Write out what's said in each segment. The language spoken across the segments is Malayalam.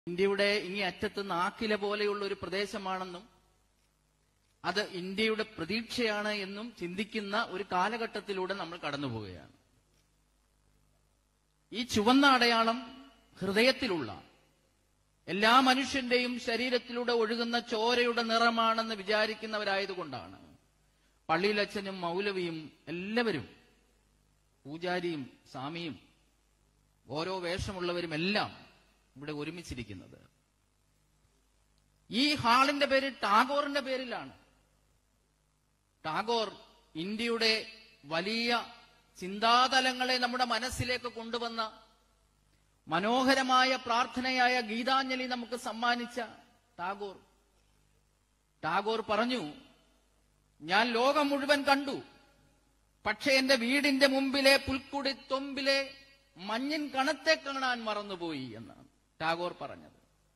ഇന്ത്യയുടെ ഇങ്ങേ അറ്റത്ത് നാക്കില പോലെയുള്ള ഒരു പ്രദേശമാണെന്നും അത് ഇന്ത്യയുടെ പ്രതീക്ഷയാണ് എന്നും ചിന്തിക്കുന്ന ഒരു കാലഘട്ടത്തിലൂടെ നമ്മൾ കടന്നുപോവുകയാണ് ഈ ചുവന്ന അടയാളം ഹൃദയത്തിലുള്ള എല്ലാ മനുഷ്യന്റെയും ശരീരത്തിലൂടെ ഒഴുകുന്ന ചോരയുടെ നിറമാണെന്ന് വിചാരിക്കുന്നവരായതുകൊണ്ടാണ് പള്ളിയിലച്ഛനും മൗലവിയും എല്ലാവരും പൂജാരിയും സ്വാമിയും ഓരോ വേഷമുള്ളവരും എല്ലാം ഇവിടെ ഒരുമിച്ചിരിക്കുന്നത് ഈ ഹാളിന്റെ പേര് ടാഗോറിന്റെ പേരിലാണ് ടാഗോർ ഇന്ത്യയുടെ വലിയ ചിന്താതലങ്ങളെ നമ്മുടെ മനസ്സിലേക്ക് കൊണ്ടുവന്ന മനോഹരമായ പ്രാർത്ഥനയായ ഗീതാഞ്ജലി നമുക്ക് സമ്മാനിച്ച ടാഗോർ ടാഗോർ പറഞ്ഞു ഞാൻ ലോകം മുഴുവൻ കണ്ടു പക്ഷെ എന്റെ വീടിന്റെ മുമ്പിലെ പുൽക്കുടി തൊമ്പിലെ മഞ്ഞിൻ കണത്തെ കാണാൻ മറന്നുപോയി എന്നാണ് ടാഗോർ പറഞ്ഞത്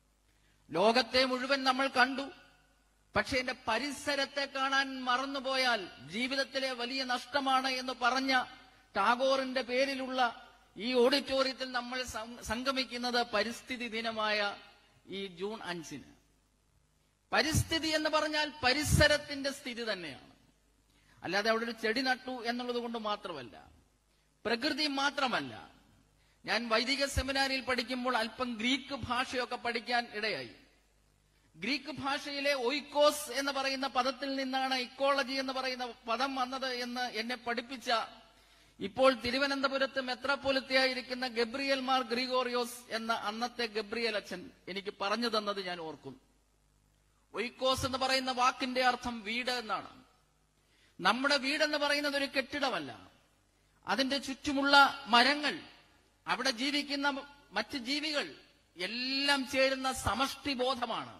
ലോകത്തെ മുഴുവൻ നമ്മൾ കണ്ടു പക്ഷെ എന്റെ പരിസരത്തെ കാണാൻ മറന്നുപോയാൽ ജീവിതത്തിലെ വലിയ നഷ്ടമാണ് എന്ന് പറഞ്ഞ ടാഗോറിന്റെ പേരിലുള്ള ഈ ഓഡിറ്റോറിയത്തിൽ നമ്മൾ സം- സംഗമിക്കുന്നത് പരിസ്ഥിതി ദിനമായ ഈ ജൂൺ അഞ്ചിന് പരിസ്ഥിതി എന്ന് പറഞ്ഞാൽ പരിസരത്തിന്റെ സ്ഥിതി തന്നെയാണ് അല്ലാതെ അവിടെ ഒരു ചെടി നട്ടു എന്നുള്ളത് കൊണ്ട് മാത്രമല്ല പ്രകൃതി മാത്രമല്ല ഞാൻ വൈദിക സെമിനാരിയിൽ പഠിക്കുമ്പോൾ അല്പം ഗ്രീക്ക് ഭാഷയൊക്കെ പഠിക്കാൻ ഇടയായി ഗ്രീക്ക് ഭാഷയിലെ ഒയ്ക്കോസ് എന്ന് പറയുന്ന പദത്തിൽ നിന്നാണ് ഇക്കോളജി എന്ന് പറയുന്ന പദം വന്നത് എന്ന് എന്നെ പഠിപ്പിച്ച ഇപ്പോൾ തിരുവനന്തപുരത്ത് മെത്രാപ്പൊലിത്തയായിരിക്കുന്ന ഗബ്രിയൽ മാർ ഗ്രിഗോറിയോസ് എന്ന അന്നത്തെ ഗബ്രിയൽ അച്ഛൻ എനിക്ക് പറഞ്ഞു തന്നത് ഞാൻ ഓർക്കുന്നു ഒയ്ക്കോസ് എന്ന് പറയുന്ന വാക്കിന്റെ അർത്ഥം വീട് എന്നാണ് നമ്മുടെ വീടെന്ന് പറയുന്നത് ഒരു കെട്ടിടമല്ല അതിന്റെ ചുറ്റുമുള്ള മരങ്ങൾ അവിടെ ജീവിക്കുന്ന മറ്റ് ജീവികൾ എല്ലാം ചേരുന്ന സമഷ്ടി ബോധമാണ്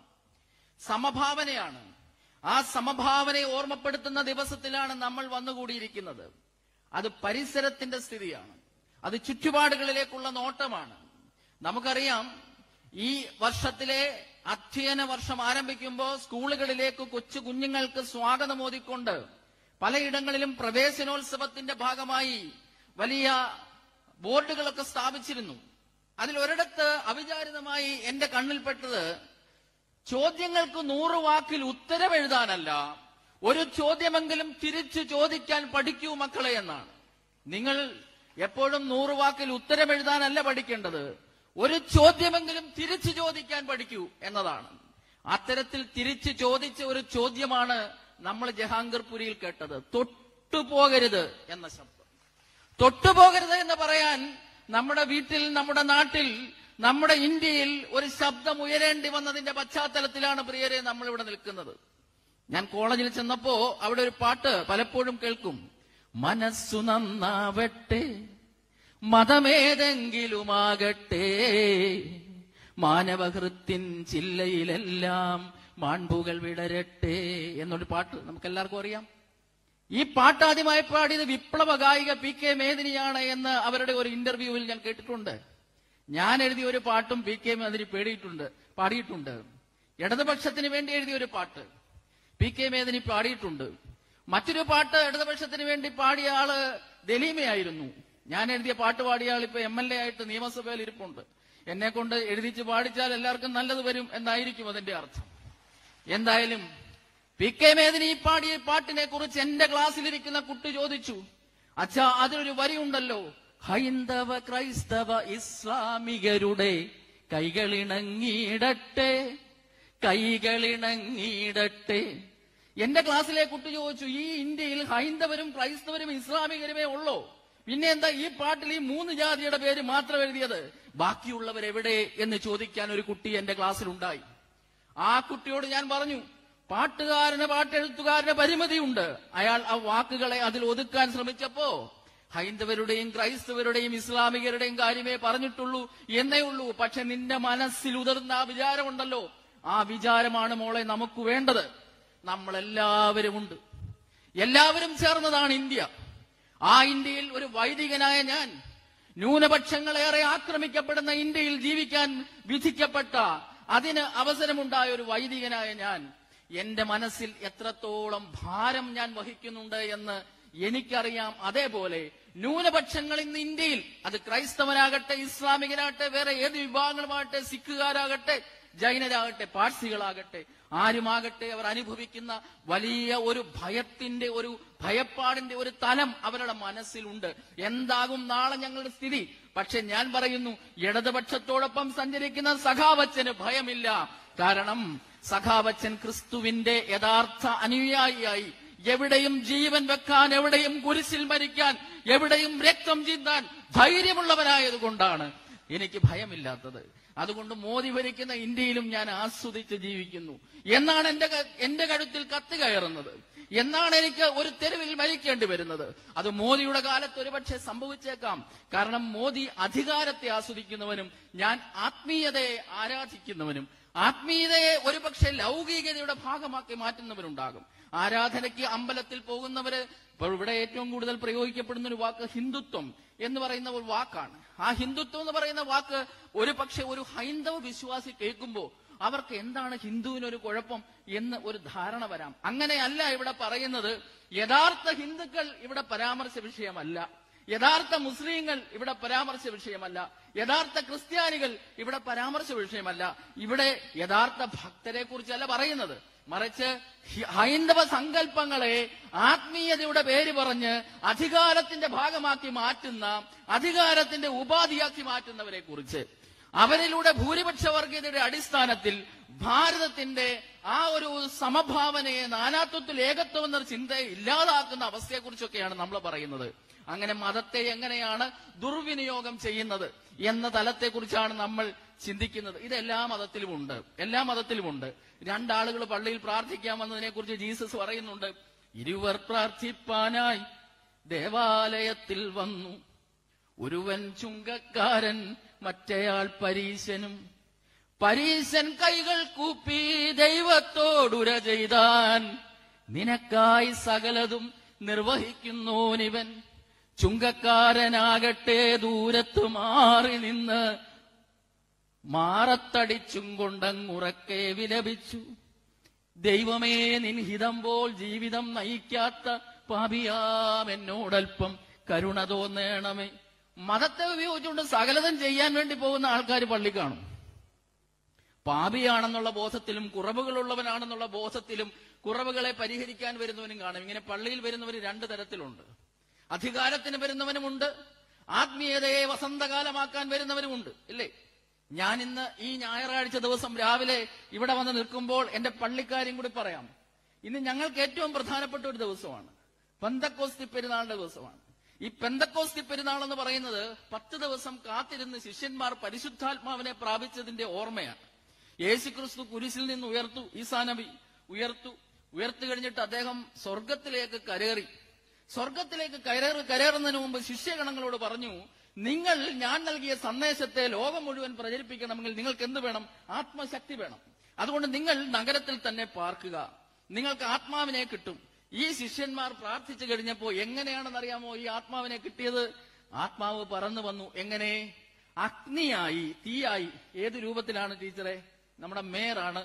സമഭാവനയാണ് ആ സമഭാവനയെ ഓർമ്മപ്പെടുത്തുന്ന ദിവസത്തിലാണ് നമ്മൾ വന്നുകൂടിയിരിക്കുന്നത് അത് പരിസരത്തിന്റെ സ്ഥിതിയാണ് അത് ചുറ്റുപാടുകളിലേക്കുള്ള നോട്ടമാണ് നമുക്കറിയാം ഈ വർഷത്തിലെ അധ്യയന വർഷം ആരംഭിക്കുമ്പോൾ സ്കൂളുകളിലേക്ക് കൊച്ചു കുഞ്ഞുങ്ങൾക്ക് സ്വാഗതം ഓതിക്കൊണ്ട് പലയിടങ്ങളിലും പ്രവേശനോത്സവത്തിന്റെ ഭാഗമായി വലിയ ബോർഡുകളൊക്കെ സ്ഥാപിച്ചിരുന്നു അതിൽ ഒരിടത്ത് അവിചാരിതമായി എന്റെ കണ്ണിൽപ്പെട്ടത് ചോദ്യങ്ങൾക്ക് നൂറ് വാക്കിൽ ഉത്തരവെഴുതാനല്ല ഒരു ചോദ്യമെങ്കിലും തിരിച്ചു ചോദിക്കാൻ പഠിക്കൂ മക്കളെ എന്നാണ് നിങ്ങൾ എപ്പോഴും നൂറ് വാക്കിൽ ഉത്തരമെഴുതാനല്ല പഠിക്കേണ്ടത് ഒരു ചോദ്യമെങ്കിലും തിരിച്ചു ചോദിക്കാൻ പഠിക്കൂ എന്നതാണ് അത്തരത്തിൽ തിരിച്ചു ചോദിച്ച ഒരു ചോദ്യമാണ് നമ്മൾ ജഹാംഗീർപുരിയിൽ കേട്ടത് തൊട്ടുപോകരുത് എന്ന ശബ്ദം തൊട്ടുപോകരുത് എന്ന് പറയാൻ നമ്മുടെ വീട്ടിൽ നമ്മുടെ നാട്ടിൽ നമ്മുടെ ഇന്ത്യയിൽ ഒരു ശബ്ദം ഉയരേണ്ടി വന്നതിന്റെ പശ്ചാത്തലത്തിലാണ് പ്രിയരെ നമ്മൾ ഇവിടെ നിൽക്കുന്നത് ഞാൻ കോളേജിൽ ചെന്നപ്പോ അവിടെ ഒരു പാട്ട് പലപ്പോഴും കേൾക്കും മനസ്സു നന്നാവട്ടെ മതമേതെങ്കിലുമാകട്ടെ മാനവഹൃത്തിൻ ചില്ലയിലെല്ലാം മാൺപുകൾ വിടരട്ടെ എന്നൊരു പാട്ട് നമുക്ക് എല്ലാവർക്കും അറിയാം ഈ പാട്ട് ആദ്യമായി പാടിയത് വിപ്ലവ ഗായിക പി കെ മേദിനിയാണ് എന്ന് അവരുടെ ഒരു ഇന്റർവ്യൂവിൽ ഞാൻ കേട്ടിട്ടുണ്ട് ഞാൻ എഴുതിയ ഒരു പാട്ടും പി കെ മേദിനി പേടിയിട്ടുണ്ട് പാടിയിട്ടുണ്ട് ഇടതുപക്ഷത്തിന് വേണ്ടി എഴുതിയ ഒരു പാട്ട് പി കെ മേദിനി പാടിയിട്ടുണ്ട് മറ്റൊരു പാട്ട് ഇടതുപക്ഷത്തിന് വേണ്ടി പാടിയ ആള് ദലീമയായിരുന്നു ഞാൻ എഴുതിയ പാട്ട് പാടിയ ആൾ ഇപ്പൊ എം എൽ എ ആയിട്ട് നിയമസഭയിൽ ഇരിപ്പുണ്ട് എന്നെ കൊണ്ട് എഴുതിച്ച് പാടിച്ചാൽ എല്ലാവർക്കും നല്ലത് വരും എന്നായിരിക്കും അതിന്റെ അർത്ഥം എന്തായാലും പി കെ മേദിനി ഈ പാടിയ പാട്ടിനെ കുറിച്ച് എന്റെ ക്ലാസ്സിലിരിക്കുന്ന കുട്ടി ചോദിച്ചു അച്ഛാ അതിലൊരു വരിയുണ്ടല്ലോ ഹൈന്ദവ ക്രൈസ്തവ ഇസ്ലാമികരുടെ കൈകളിണങ്ങിയിടട്ടെ കൈകളിണങ്ങിയിടട്ടെ എന്റെ ക്ലാസ്സിലെ കുട്ടി ചോദിച്ചു ഈ ഇന്ത്യയിൽ ഹൈന്ദവരും ക്രൈസ്തവരും ഇസ്ലാമികരുമേ ഉള്ളോ പിന്നെ എന്താ ഈ പാട്ടിൽ ഈ മൂന്ന് ജാതിയുടെ പേര് മാത്രം എഴുതിയത് ബാക്കിയുള്ളവരെവിടെ എന്ന് ചോദിക്കാൻ ഒരു കുട്ടി എന്റെ ക്ലാസ്സിലുണ്ടായി ആ കുട്ടിയോട് ഞാൻ പറഞ്ഞു പാട്ടുകാരന് പാട്ടെഴുത്തുകാരന് പരിമിതിയുണ്ട് അയാൾ ആ വാക്കുകളെ അതിൽ ഒതുക്കാൻ ശ്രമിച്ചപ്പോ ഹൈന്ദവരുടെയും ക്രൈസ്തവരുടെയും ഇസ്ലാമികരുടെയും കാര്യമേ പറഞ്ഞിട്ടുള്ളൂ എന്നേ ഉള്ളൂ പക്ഷെ നിന്റെ മനസ്സിൽ ഉതിർന്ന ആ വിചാരമുണ്ടല്ലോ ആ വിചാരമാണ് മോളെ നമുക്ക് വേണ്ടത് നമ്മളെല്ലാവരും ഉണ്ട് എല്ലാവരും ചേർന്നതാണ് ഇന്ത്യ ആ ഇന്ത്യയിൽ ഒരു വൈദികനായ ഞാൻ ന്യൂനപക്ഷങ്ങളേറെ ആക്രമിക്കപ്പെടുന്ന ഇന്ത്യയിൽ ജീവിക്കാൻ വിധിക്കപ്പെട്ട അതിന് അവസരമുണ്ടായ ഒരു വൈദികനായ ഞാൻ എന്റെ മനസ്സിൽ എത്രത്തോളം ഭാരം ഞാൻ വഹിക്കുന്നുണ്ട് എന്ന് എനിക്കറിയാം അതേപോലെ ന്യൂനപക്ഷങ്ങൾ ഇന്ന് ഇന്ത്യയിൽ അത് ക്രൈസ്തവനാകട്ടെ ഇസ്ലാമികനാകട്ടെ വേറെ ഏത് വിഭാഗങ്ങളുമാകട്ടെ സിഖുകാരാകട്ടെ ജൈനരാകട്ടെ പാഴ്സികളാകട്ടെ ആരുമാകട്ടെ അവർ അനുഭവിക്കുന്ന വലിയ ഒരു ഭയത്തിന്റെ ഒരു ഭയപ്പാടിന്റെ ഒരു തലം അവരുടെ മനസ്സിലുണ്ട് എന്താകും നാളെ ഞങ്ങളുടെ സ്ഥിതി പക്ഷെ ഞാൻ പറയുന്നു ഇടതുപക്ഷത്തോടൊപ്പം സഞ്ചരിക്കുന്ന സഖാവച്ചന് ഭയമില്ല കാരണം സഖാവച്ചൻ ക്രിസ്തുവിന്റെ യഥാർത്ഥ അനുയായിയായി എവിടെയും ജീവൻ വെക്കാൻ എവിടെയും കുരിശിൽ മരിക്കാൻ എവിടെയും രക്തം ചിന്താൻ ധൈര്യമുള്ളവനായതുകൊണ്ടാണ് എനിക്ക് ഭയമില്ലാത്തത് അതുകൊണ്ട് മോദി ഭരിക്കുന്ന ഇന്ത്യയിലും ഞാൻ ആസ്വദിച്ച് ജീവിക്കുന്നു എന്നാണ് എന്റെ ക- എന്റെ കഴുത്തിൽ കത്ത് കയറുന്നത് എന്നാണ് എനിക്ക് ഒരു തെരുവിൽ മരിക്കേണ്ടി വരുന്നത് അത് മോദിയുടെ കാലത്ത് ഒരുപക്ഷെ സംഭവിച്ചേക്കാം കാരണം മോദി അധികാരത്തെ ആസ്വദിക്കുന്നവനും ഞാൻ ആത്മീയതയെ ആരാധിക്കുന്നവനും ആത്മീയതയെ ഒരുപക്ഷെ ലൗകികതയുടെ ഭാഗമാക്കി മാറ്റുന്നവരുണ്ടാകും ആരാധനയ്ക്ക് അമ്പലത്തിൽ പോകുന്നവര് ഇപ്പോൾ ഇവിടെ ഏറ്റവും കൂടുതൽ പ്രയോഗിക്കപ്പെടുന്ന ഒരു വാക്ക് ഹിന്ദുത്വം എന്ന് പറയുന്ന ഒരു വാക്കാണ് ആ ഹിന്ദുത്വം എന്ന് പറയുന്ന വാക്ക് ഒരു പക്ഷെ ഒരു ഹൈന്ദവ വിശ്വാസി കേൾക്കുമ്പോൾ അവർക്ക് എന്താണ് ഹിന്ദുവിനൊരു കുഴപ്പം എന്ന് ഒരു ധാരണ വരാം അങ്ങനെയല്ല ഇവിടെ പറയുന്നത് യഥാർത്ഥ ഹിന്ദുക്കൾ ഇവിടെ പരാമർശ വിഷയമല്ല യഥാർത്ഥ മുസ്ലിങ്ങൾ ഇവിടെ പരാമർശ വിഷയമല്ല യഥാർത്ഥ ക്രിസ്ത്യാനികൾ ഇവിടെ പരാമർശ വിഷയമല്ല ഇവിടെ യഥാർത്ഥ ഭക്തരെ കുറിച്ചല്ല പറയുന്നത് മറിച്ച് ഹി- ഹൈന്ദവ സങ്കല്പങ്ങളെ ആത്മീയതയുടെ പേര് പറഞ്ഞ് അധികാരത്തിന്റെ ഭാഗമാക്കി മാറ്റുന്ന അധികാരത്തിന്റെ ഉപാധിയാക്കി മാറ്റുന്നവരെ കുറിച്ച് അവരിലൂടെ ഭൂരിപക്ഷ വർഗീയതയുടെ അടിസ്ഥാനത്തിൽ ഭാരതത്തിന്റെ ആ ഒരു സമഭാവനയെ നാനാത്വത്തിൽ ഏകത്വം എന്ന ചിന്തയെ ഇല്ലാതാക്കുന്ന അവസ്ഥയെക്കുറിച്ചൊക്കെയാണ് നമ്മൾ പറയുന്നത് അങ്ങനെ മതത്തെ എങ്ങനെയാണ് ദുർവിനിയോഗം ചെയ്യുന്നത് എന്ന തലത്തെക്കുറിച്ചാണ് നമ്മൾ ചിന്തിക്കുന്നത് ഇത് എല്ലാ മതത്തിലുമുണ്ട് എല്ലാ മതത്തിലുമുണ്ട് രണ്ടാളുകൾ പള്ളിയിൽ പ്രാർത്ഥിക്കാൻ വന്നതിനെ കുറിച്ച് ജീസസ് പറയുന്നുണ്ട് ഇരുവർ പ്രാർത്ഥിപ്പാനായി ദേവാലയത്തിൽ വന്നു ഒരുവൻ ചുങ്കക്കാരൻ മറ്റേയാൾ പരീശനും പരീശൻ കൈകൾ കൂപ്പി ദൈവത്തോടുര ചെയ്താൻ നിനക്കായി സകലതും നിർവഹിക്കുന്നോനിവൻ ചുങ്കക്കാരനാകട്ടെ ദൂരത്ത് മാറി നിന്ന് മാറത്തടിച്ചും കൊണ്ടങ്ങുറക്കെ വിലപിച്ചു ദൈവമേ നിൻ ഹിതം പോൽ ജീവിതം നയിക്കാത്ത പാപിയാം എന്നോടൽപ്പം കരുണ തോന്നേണമേ മതത്തെ ഉപയോഗിച്ചുകൊണ്ട് സകലതും ചെയ്യാൻ വേണ്ടി പോകുന്ന ആൾക്കാർ പള്ളി കാണും പാപിയാണെന്നുള്ള ബോധത്തിലും കുറവുകളുള്ളവനാണെന്നുള്ള ബോധത്തിലും കുറവുകളെ പരിഹരിക്കാൻ വരുന്നവനും കാണും ഇങ്ങനെ പള്ളിയിൽ വരുന്നവർ രണ്ട് തരത്തിലുണ്ട് അധികാരത്തിന് വരുന്നവനുമുണ്ട് ആത്മീയതയെ വസന്തകാലമാക്കാൻ വരുന്നവരുമുണ്ട് ഇല്ലേ ഞാൻ ഇന്ന് ഈ ഞായറാഴ്ച ദിവസം രാവിലെ ഇവിടെ വന്ന് നിൽക്കുമ്പോൾ എന്റെ പള്ളിക്കാര്യം കൂടി പറയാം ഇന്ന് ഞങ്ങൾക്ക് ഏറ്റവും പ്രധാനപ്പെട്ട ഒരു ദിവസമാണ് പന്തക്കോസ്തി പെരുന്നാളിന്റെ ദിവസമാണ് ഈ പെന്തക്കോസ്തി പെരുന്നാൾ എന്ന് പറയുന്നത് പത്ത് ദിവസം കാത്തിരുന്ന് ശിഷ്യന്മാർ പരിശുദ്ധാത്മാവിനെ പ്രാപിച്ചതിന്റെ ഓർമ്മയാണ് യേശുക്രിസ്തു കുരിശിൽ നിന്ന് ഉയർത്തു ഈസാ നബി ഉയർത്തു ഉയർത്തു കഴിഞ്ഞിട്ട് അദ്ദേഹം സ്വർഗത്തിലേക്ക് കരേറി സ്വർഗത്തിലേക്ക് കയറി കയറുന്നതിന് മുമ്പ് ശിഷ്യഗണങ്ങളോട് പറഞ്ഞു നിങ്ങൾ ഞാൻ നൽകിയ സന്ദേശത്തെ ലോകം മുഴുവൻ പ്രചരിപ്പിക്കണമെങ്കിൽ നിങ്ങൾക്ക് എന്ത് വേണം ആത്മശക്തി വേണം അതുകൊണ്ട് നിങ്ങൾ നഗരത്തിൽ തന്നെ പാർക്കുക നിങ്ങൾക്ക് ആത്മാവിനെ കിട്ടും ഈ ശിഷ്യന്മാർ പ്രാർത്ഥിച്ചു കഴിഞ്ഞപ്പോ എങ്ങനെയാണെന്നറിയാമോ ഈ ആത്മാവിനെ കിട്ടിയത് ആത്മാവ് പറന്നു വന്നു എങ്ങനെ അഗ്നിയായി തീയായി ഏത് രൂപത്തിലാണ് ടീച്ചറെ നമ്മുടെ മേയറാണ്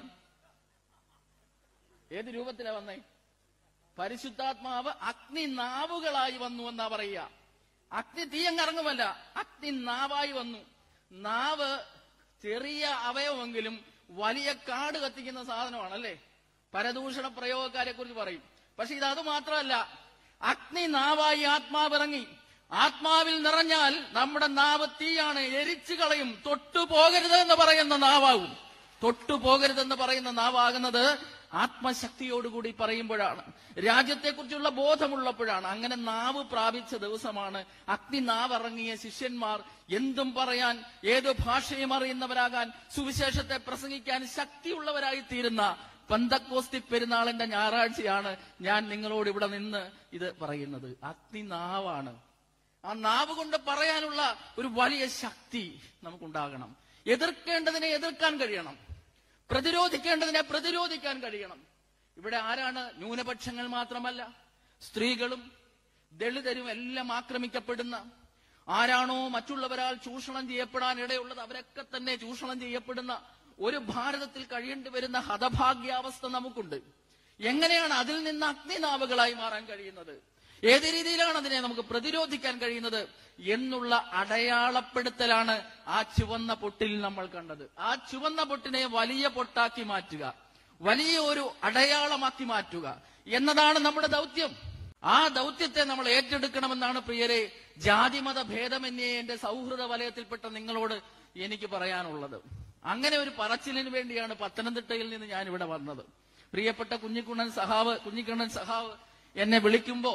ഏത് രൂപത്തിലാ വന്നേ പരിശുദ്ധാത്മാവ് അഗ്നി നാവുകളായി വന്നു എന്നാ പറയുക അഗ്നി തീയങ്ങിറങ്ങുമല്ല അഗ്നി നാവായി വന്നു നാവ് ചെറിയ അവയവമെങ്കിലും വലിയ കാട് കത്തിക്കുന്ന സാധനമാണല്ലേ പരദൂഷണ പ്രയോഗക്കാരെ കുറിച്ച് പറയും പക്ഷെ ഇത് അത് മാത്രമല്ല അഗ്നി നാവായി ആത്മാവിറങ്ങി ആത്മാവിൽ നിറഞ്ഞാൽ നമ്മുടെ നാവ് തീയാണ് എരിച്ചു കളയും തൊട്ടു പോകരുത് എന്ന് പറയുന്ന നാവാകും തൊട്ടു പോകരുതെന്ന് പറയുന്ന നാവാകുന്നത് ആത്മശക്തിയോടുകൂടി പറയുമ്പോഴാണ് രാജ്യത്തെക്കുറിച്ചുള്ള ബോധമുള്ളപ്പോഴാണ് അങ്ങനെ നാവ് പ്രാപിച്ച ദിവസമാണ് അഗ്നി നാവിറങ്ങിയ ശിഷ്യന്മാർ എന്തും പറയാൻ ഏത് ഭാഷയും അറിയുന്നവരാകാൻ സുവിശേഷത്തെ പ്രസംഗിക്കാൻ ശക്തിയുള്ളവരായി തീരുന്ന പന്തക്കോസ്തി പെരുന്നാളിന്റെ ഞായറാഴ്ചയാണ് ഞാൻ നിങ്ങളോട് ഇവിടെ നിന്ന് ഇത് പറയുന്നത് അഗ്നി നാവാണ് ആ നാവ് കൊണ്ട് പറയാനുള്ള ഒരു വലിയ ശക്തി നമുക്കുണ്ടാകണം എതിർക്കേണ്ടതിനെ എതിർക്കാൻ കഴിയണം പ്രതിരോധിക്കേണ്ടതിനെ പ്രതിരോധിക്കാൻ കഴിയണം ഇവിടെ ആരാണ് ന്യൂനപക്ഷങ്ങൾ മാത്രമല്ല സ്ത്രീകളും ദളിതരും എല്ലാം ആക്രമിക്കപ്പെടുന്ന ആരാണോ മറ്റുള്ളവരാൽ ചൂഷണം ചെയ്യപ്പെടാൻ ഇടയുള്ളത് അവരൊക്കെ തന്നെ ചൂഷണം ചെയ്യപ്പെടുന്ന ഒരു ഭാരതത്തിൽ കഴിയേണ്ടി വരുന്ന ഹതഭാഗ്യാവസ്ഥ നമുക്കുണ്ട് എങ്ങനെയാണ് അതിൽ നിന്ന് അഗ്നിനാവുകളായി മാറാൻ കഴിയുന്നത് ഏത് രീതിയിലാണ് അതിനെ നമുക്ക് പ്രതിരോധിക്കാൻ കഴിയുന്നത് എന്നുള്ള അടയാളപ്പെടുത്തലാണ് ആ ചുവന്ന പൊട്ടിൽ നമ്മൾ കണ്ടത് ആ ചുവന്ന പൊട്ടിനെ വലിയ പൊട്ടാക്കി മാറ്റുക വലിയ ഒരു അടയാളമാക്കി മാറ്റുക എന്നതാണ് നമ്മുടെ ദൗത്യം ആ ദൗത്യത്തെ നമ്മൾ ഏറ്റെടുക്കണമെന്നാണ് പ്രിയരെ ജാതിമത ഭേദമന്യേ എന്റെ സൗഹൃദ വലയത്തിൽപ്പെട്ട നിങ്ങളോട് എനിക്ക് പറയാനുള്ളത് അങ്ങനെ ഒരു പറച്ചിലിന് വേണ്ടിയാണ് പത്തനംതിട്ടയിൽ നിന്ന് ഞാൻ ഇവിടെ വന്നത് പ്രിയപ്പെട്ട കുഞ്ഞിക്കുണ്ണൻ സഹാവ് കുഞ്ഞിക്കുണ്ണൻ സഹാവ് എന്നെ വിളിക്കുമ്പോ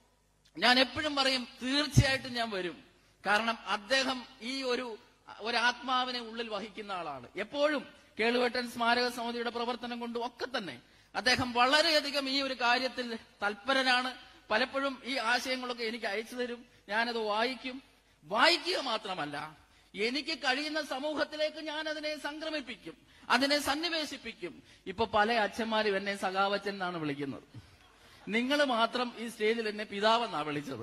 ഞാൻ എപ്പോഴും പറയും തീർച്ചയായിട്ടും ഞാൻ വരും കാരണം അദ്ദേഹം ഈ ഒരു ഒരു ആത്മാവിനെ ഉള്ളിൽ വഹിക്കുന്ന ആളാണ് എപ്പോഴും കേളുവേട്ടൻ സ്മാരക സമിതിയുടെ പ്രവർത്തനം കൊണ്ടും ഒക്കെ തന്നെ അദ്ദേഹം വളരെയധികം ഈ ഒരു കാര്യത്തിൽ തൽപരനാണ് പലപ്പോഴും ഈ ആശയങ്ങളൊക്കെ എനിക്ക് അയച്ചു തരും ഞാനത് വായിക്കും വായിക്കുക മാത്രമല്ല എനിക്ക് കഴിയുന്ന സമൂഹത്തിലേക്ക് ഞാൻ അതിനെ സംക്രമിപ്പിക്കും അതിനെ സന്നിവേശിപ്പിക്കും ഇപ്പൊ പല അച്ഛന്മാരും എന്നെ സഖാവച്ചൻ എന്നാണ് വിളിക്കുന്നത് നിങ്ങൾ മാത്രം ഈ സ്റ്റേജിൽ എന്നെ പിതാവെന്നാ വിളിച്ചത്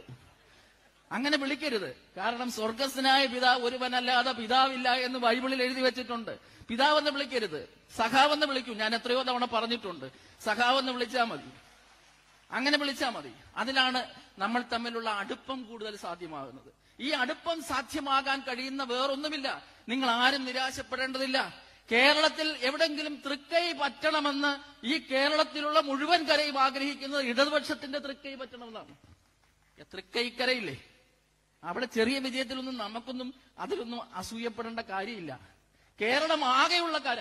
അങ്ങനെ വിളിക്കരുത് കാരണം സ്വർഗസ്നായ പിതാവ് ഒരുവനല്ലാതെ പിതാവില്ല എന്ന് ബൈബിളിൽ എഴുതി വെച്ചിട്ടുണ്ട് പിതാവെന്ന് വിളിക്കരുത് സഖാവെന്ന് വിളിക്കൂ ഞാൻ എത്രയോ തവണ പറഞ്ഞിട്ടുണ്ട് സഖാവെന്ന് വിളിച്ചാൽ മതി അങ്ങനെ വിളിച്ചാൽ മതി അതിലാണ് നമ്മൾ തമ്മിലുള്ള അടുപ്പം കൂടുതൽ സാധ്യമാകുന്നത് ഈ അടുപ്പം സാധ്യമാകാൻ കഴിയുന്ന വേറൊന്നുമില്ല നിങ്ങൾ ആരും നിരാശപ്പെടേണ്ടതില്ല കേരളത്തിൽ എവിടെങ്കിലും തൃക്കൈ പറ്റണമെന്ന് ഈ കേരളത്തിലുള്ള മുഴുവൻ കരയും ആഗ്രഹിക്കുന്നത് ഇടതുപക്ഷത്തിന്റെ തൃക്കൈ പറ്റണമെന്നാണ് തൃക്കൈക്കരയില്ലേ അവിടെ ചെറിയ വിജയത്തിലൊന്നും നമുക്കൊന്നും അതിലൊന്നും അസൂയപ്പെടേണ്ട കാര്യമില്ല കേരളം ആകെയുള്ള കര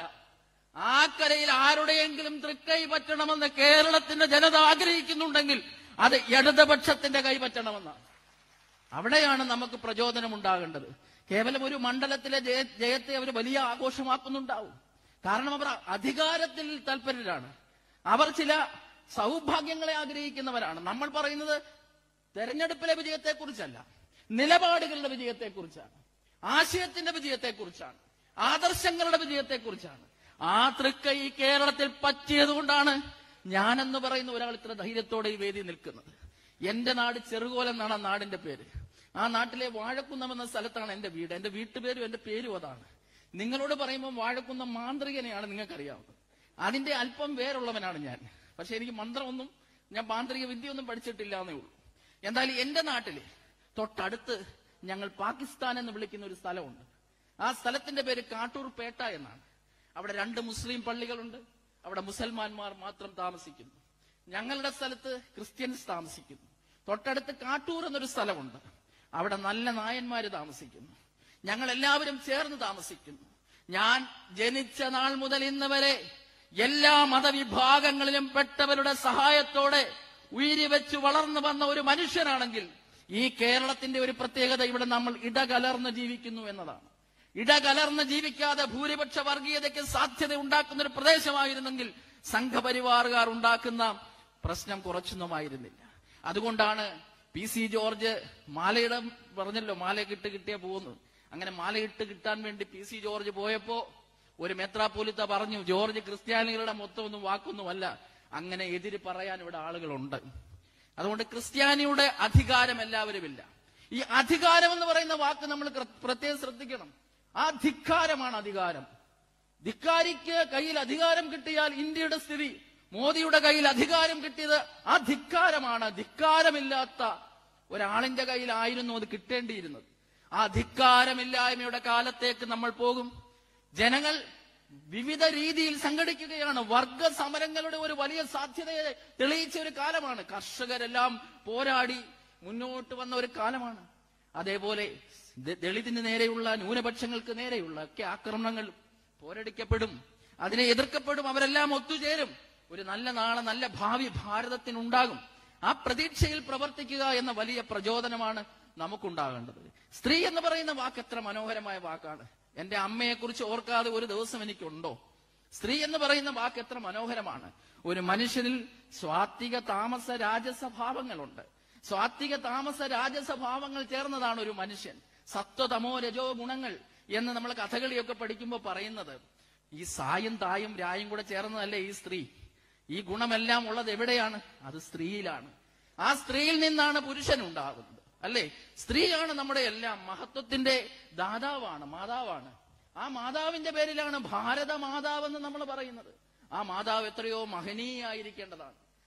ആ കരയിൽ ആരുടെയെങ്കിലും തൃക്കൈ പറ്റണമെന്ന് കേരളത്തിന്റെ ജനത ആഗ്രഹിക്കുന്നുണ്ടെങ്കിൽ അത് ഇടതുപക്ഷത്തിന്റെ കൈ പറ്റണമെന്നാണ് അവിടെയാണ് നമുക്ക് പ്രചോദനം ഉണ്ടാകേണ്ടത് കേവലം ഒരു മണ്ഡലത്തിലെ ജയ ജയത്തെ അവർ വലിയ ആഘോഷമാക്കുന്നുണ്ടാവും കാരണം അവർ അധികാരത്തിൽ തൽപരരാണ് അവർ ചില സൗഭാഗ്യങ്ങളെ ആഗ്രഹിക്കുന്നവരാണ് നമ്മൾ പറയുന്നത് തെരഞ്ഞെടുപ്പിലെ വിജയത്തെക്കുറിച്ചല്ല നിലപാടുകളുടെ വിജയത്തെക്കുറിച്ചാണ് ആശയത്തിന്റെ വിജയത്തെക്കുറിച്ചാണ് ആദർശങ്ങളുടെ വിജയത്തെക്കുറിച്ചാണ് ആ തൃക്കൈ കേരളത്തിൽ പറ്റിയതുകൊണ്ടാണ് ഞാനെന്ന് പറയുന്ന ഒരാൾ ഇത്ര ധൈര്യത്തോടെ ഈ വേദി നിൽക്കുന്നത് എന്റെ നാട് ചെറുകോലം എന്നാണ് ആ നാടിന്റെ പേര് ആ നാട്ടിലെ വാഴക്കുന്നം എന്ന സ്ഥലത്താണ് എന്റെ വീട് എന്റെ വീട്ടുപേരും എന്റെ പേരും അതാണ് നിങ്ങളോട് പറയുമ്പോൾ വാഴക്കുന്നം മാന്ത്രികനെയാണ് നിങ്ങൾക്കറിയാവുന്നത് അതിന്റെ അല്പം വേറുള്ളവനാണ് ഞാൻ പക്ഷെ എനിക്ക് മന്ത്രമൊന്നും ഞാൻ മാന്ത്രിക വിദ്യയൊന്നും പഠിച്ചിട്ടില്ല എന്നേ ഉള്ളൂ എന്തായാലും എന്റെ നാട്ടില് തൊട്ടടുത്ത് ഞങ്ങൾ പാകിസ്ഥാൻ എന്ന് വിളിക്കുന്ന ഒരു സ്ഥലമുണ്ട് ആ സ്ഥലത്തിന്റെ പേര് കാട്ടൂർ പേട്ട എന്നാണ് അവിടെ രണ്ട് മുസ്ലിം പള്ളികളുണ്ട് അവിടെ മുസൽമാന്മാർ മാത്രം താമസിക്കുന്നു ഞങ്ങളുടെ സ്ഥലത്ത് ക്രിസ്ത്യൻസ് താമസിക്കുന്നു തൊട്ടടുത്ത് കാട്ടൂർ എന്നൊരു സ്ഥലമുണ്ട് അവിടെ നല്ല നായന്മാര് താമസിക്കുന്നു ഞങ്ങൾ എല്ലാവരും ചേർന്ന് താമസിക്കുന്നു ഞാൻ ജനിച്ച നാൾ മുതൽ ഇന്ന് വരെ എല്ലാ മതവിഭാഗങ്ങളിലും പെട്ടവരുടെ സഹായത്തോടെ ഉയരി വെച്ച് വളർന്നു വന്ന ഒരു മനുഷ്യനാണെങ്കിൽ ഈ കേരളത്തിന്റെ ഒരു പ്രത്യേകത ഇവിടെ നമ്മൾ ഇടകലർന്ന് ജീവിക്കുന്നു എന്നതാണ് ഇടകലർന്ന് ജീവിക്കാതെ ഭൂരിപക്ഷ വർഗീയതയ്ക്ക് സാധ്യത ഉണ്ടാക്കുന്ന ഒരു പ്രദേശമായിരുന്നെങ്കിൽ സംഘപരിവാറുകാർ ഉണ്ടാക്കുന്ന പ്രശ്നം കുറച്ചൊന്നുമായിരുന്നില്ല അതുകൊണ്ടാണ് പി സി ജോർജ് മാലയിടം പറഞ്ഞല്ലോ മാല കിട്ട് കിട്ടിയ പോകുന്നു അങ്ങനെ മാലയിട്ട് കിട്ടാൻ വേണ്ടി പി സി ജോർജ് പോയപ്പോ ഒരു മെത്രാപ്പോലിത്ത പറഞ്ഞു ജോർജ് ക്രിസ്ത്യാനികളുടെ മൊത്തമൊന്നും വാക്കൊന്നുമല്ല അങ്ങനെ എതിര് പറയാൻ ഇവിടെ ആളുകളുണ്ട് അതുകൊണ്ട് ക്രിസ്ത്യാനിയുടെ അധികാരം എല്ലാവരുമില്ല ഈ അധികാരം എന്ന് പറയുന്ന വാക്ക് നമ്മൾ ക്ര- പ്രത്യേകം ശ്രദ്ധിക്കണം ആ ധിക്കാരമാണ് അധികാരം ധിക്കാരിക്ക് കയ്യിൽ അധികാരം കിട്ടിയാൽ ഇന്ത്യയുടെ സ്ഥിതി മോദിയുടെ കയ്യിൽ അധികാരം കിട്ടിയത് ആ ധിക്കാരമാണ് ധിക്കാരമില്ലാത്ത ഒരാളിന്റെ കയ്യിലായിരുന്നു അത് കിട്ടേണ്ടിയിരുന്നത് ആ ധിക്കാരമില്ലായ്മയുടെ കാലത്തേക്ക് നമ്മൾ പോകും ജനങ്ങൾ വിവിധ രീതിയിൽ സംഘടിക്കുകയാണ് വർഗ സമരങ്ങളുടെ ഒരു വലിയ സാധ്യതയെ തെളിയിച്ച ഒരു കാലമാണ് കർഷകരെല്ലാം പോരാടി മുന്നോട്ട് വന്ന ഒരു കാലമാണ് അതേപോലെ ദ- ദളിതിന് നേരെയുള്ള ന്യൂനപക്ഷങ്ങൾക്ക് നേരെയുള്ള ഒക്കെ ആക്രമണങ്ങൾ പോരടിക്കപ്പെടും അതിനെ എതിർക്കപ്പെടും അവരെല്ലാം ഒത്തുചേരും ഒരു നല്ല നാളെ നല്ല ഭാവി ഭാരതത്തിനുണ്ടാകും ആ പ്രതീക്ഷയിൽ പ്രവർത്തിക്കുക എന്ന വലിയ പ്രചോദനമാണ് നമുക്കുണ്ടാകേണ്ടത് സ്ത്രീ എന്ന് പറയുന്ന വാക്ക് എത്ര മനോഹരമായ വാക്കാണ് എന്റെ അമ്മയെക്കുറിച്ച് ഓർക്കാതെ ഒരു ദിവസം എനിക്കുണ്ടോ സ്ത്രീ എന്ന് പറയുന്ന വാക്ക് എത്ര മനോഹരമാണ് ഒരു മനുഷ്യനിൽ സ്വാത്വിക താമസ രാജസ്വഭാവങ്ങളുണ്ട് സ്വാത്വിക താമസ രാജസ്വഭാവങ്ങൾ ചേർന്നതാണ് ഒരു മനുഷ്യൻ സത്വതമോ രജോ ഗുണങ്ങൾ എന്ന് നമ്മൾ കഥകളിയൊക്കെ പഠിക്കുമ്പോൾ പറയുന്നത് ഈ സായും തായും രായും കൂടെ ചേർന്നതല്ലേ ഈ സ്ത്രീ ഈ ഗുണമെല്ലാം ഉള്ളത് എവിടെയാണ് അത് സ്ത്രീയിലാണ് ആ സ്ത്രീയിൽ നിന്നാണ് പുരുഷൻ ഉണ്ടാകുന്നത് അല്ലേ സ്ത്രീയാണ് നമ്മുടെ എല്ലാം മഹത്വത്തിന്റെ ദാതാവാണ് മാതാവാണ് ആ മാതാവിന്റെ പേരിലാണ് ഭാരത മാതാവെന്ന് നമ്മൾ പറയുന്നത് ആ മാതാവ് എത്രയോ മഹനീയായിരിക്കേണ്ടതാണ്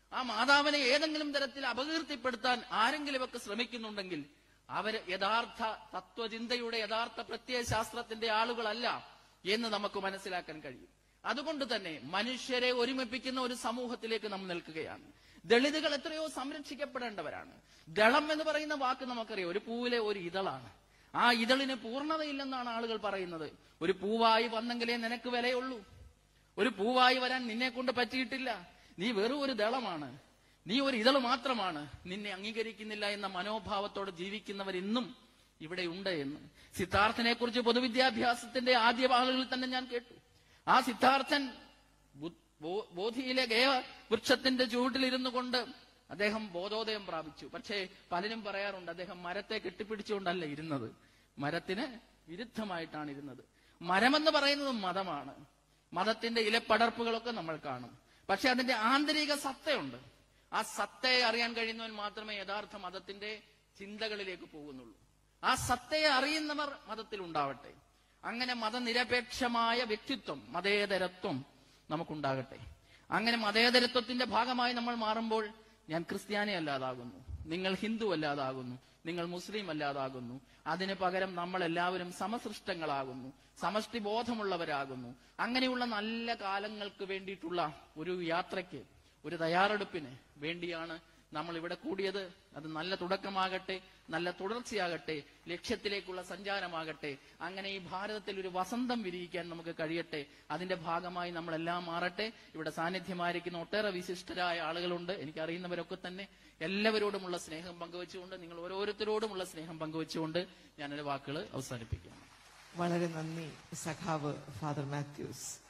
ആ മാതാവിനെ ഏതെങ്കിലും തരത്തിൽ അപകീർത്തിപ്പെടുത്താൻ ആരെങ്കിലുമൊക്കെ ശ്രമിക്കുന്നുണ്ടെങ്കിൽ അവര് യഥാർത്ഥ തത്വചിന്തയുടെ യഥാർത്ഥ പ്രത്യയശാസ്ത്രത്തിന്റെ ആളുകളല്ല എന്ന് നമുക്ക് മനസ്സിലാക്കാൻ കഴിയും അതുകൊണ്ട് തന്നെ മനുഷ്യരെ ഒരുമിപ്പിക്കുന്ന ഒരു സമൂഹത്തിലേക്ക് നാം നിൽക്കുകയാണ് ദളിതുകൾ എത്രയോ സംരക്ഷിക്കപ്പെടേണ്ടവരാണ് ദളം എന്ന് പറയുന്ന വാക്ക് നമുക്കറിയാം ഒരു പൂവിലെ ഒരു ഇതളാണ് ആ ഇതളിന് പൂർണ്ണതയില്ലെന്നാണ് ആളുകൾ പറയുന്നത് ഒരു പൂവായി വന്നെങ്കിലേ നിനക്ക് വിലയുള്ളൂ ഒരു പൂവായി വരാൻ നിന്നെ കൊണ്ട് പറ്റിയിട്ടില്ല നീ വെറും ഒരു ദളമാണ് നീ ഒരു ഇതള് മാത്രമാണ് നിന്നെ അംഗീകരിക്കുന്നില്ല എന്ന മനോഭാവത്തോടെ ജീവിക്കുന്നവർ ഇന്നും ഇവിടെ ഉണ്ട് എന്ന് സിദ്ധാർത്ഥനെ കുറിച്ച് പൊതുവിദ്യാഭ്യാസത്തിന്റെ ആദ്യ ആളുകളിൽ തന്നെ ഞാൻ കേട്ടു ആ സിദ്ധാർത്ഥൻ ബു- ബോ- ബോധിയിലെ ഗയ വൃക്ഷത്തിന്റെ ചുവട്ടിലിരുന്നു കൊണ്ട് അദ്ദേഹം ബോധോദയം പ്രാപിച്ചു പക്ഷേ പലരും പറയാറുണ്ട് അദ്ദേഹം മരത്തെ കെട്ടിപ്പിടിച്ചുകൊണ്ടല്ല ഇരുന്നത് മരത്തിന് വിരുദ്ധമായിട്ടാണ് ഇരുന്നത് മരമെന്ന് പറയുന്നത് മതമാണ് മതത്തിന്റെ ഇലപ്പടർപ്പുകളൊക്കെ നമ്മൾ കാണും പക്ഷെ അതിന്റെ ആന്തരിക സത്തയുണ്ട് ആ സത്തയെ അറിയാൻ കഴിയുന്നവൻ മാത്രമേ യഥാർത്ഥ മതത്തിന്റെ ചിന്തകളിലേക്ക് പോകുന്നുള്ളൂ ആ സത്തയെ അറിയുന്നവർ മതത്തിൽ ഉണ്ടാവട്ടെ അങ്ങനെ മതനിരപേക്ഷമായ വ്യക്തിത്വം മതേതരത്വം നമുക്കുണ്ടാകട്ടെ അങ്ങനെ മതേതരത്വത്തിന്റെ ഭാഗമായി നമ്മൾ മാറുമ്പോൾ ഞാൻ ക്രിസ്ത്യാനി അല്ലാതാകുന്നു നിങ്ങൾ ഹിന്ദു അല്ലാതാകുന്നു നിങ്ങൾ മുസ്ലിം അല്ലാതാകുന്നു അതിന് പകരം നമ്മൾ എല്ലാവരും സമസൃഷ്ടങ്ങളാകുന്നു സമഷ്ടി ബോധമുള്ളവരാകുന്നു അങ്ങനെയുള്ള നല്ല കാലങ്ങൾക്ക് വേണ്ടിയിട്ടുള്ള ഒരു യാത്രയ്ക്ക് ഒരു തയ്യാറെടുപ്പിന് വേണ്ടിയാണ് നമ്മൾ ഇവിടെ കൂടിയത് അത് നല്ല തുടക്കമാകട്ടെ നല്ല തുടർച്ചയാകട്ടെ ലക്ഷ്യത്തിലേക്കുള്ള സഞ്ചാരമാകട്ടെ അങ്ങനെ ഈ ഭാരതത്തിൽ ഒരു വസന്തം വിരിയിക്കാൻ നമുക്ക് കഴിയട്ടെ അതിന്റെ ഭാഗമായി നമ്മളെല്ലാം മാറട്ടെ ഇവിടെ സാന്നിധ്യമായിരിക്കുന്ന ഒട്ടേറെ വിശിഷ്ടരായ ആളുകളുണ്ട് എനിക്കറിയുന്നവരൊക്കെ തന്നെ എല്ലാവരോടുമുള്ള സ്നേഹം പങ്കുവെച്ചുകൊണ്ട് നിങ്ങൾ ഓരോരുത്തരോടുമുള്ള സ്നേഹം പങ്കുവെച്ചുകൊണ്ട് ഞാൻ എന്റെ വാക്കുകൾ അവസാനിപ്പിക്കുന്നു വളരെ നന്ദി സഖാവ് ഫാദർ മാത്യൂസ്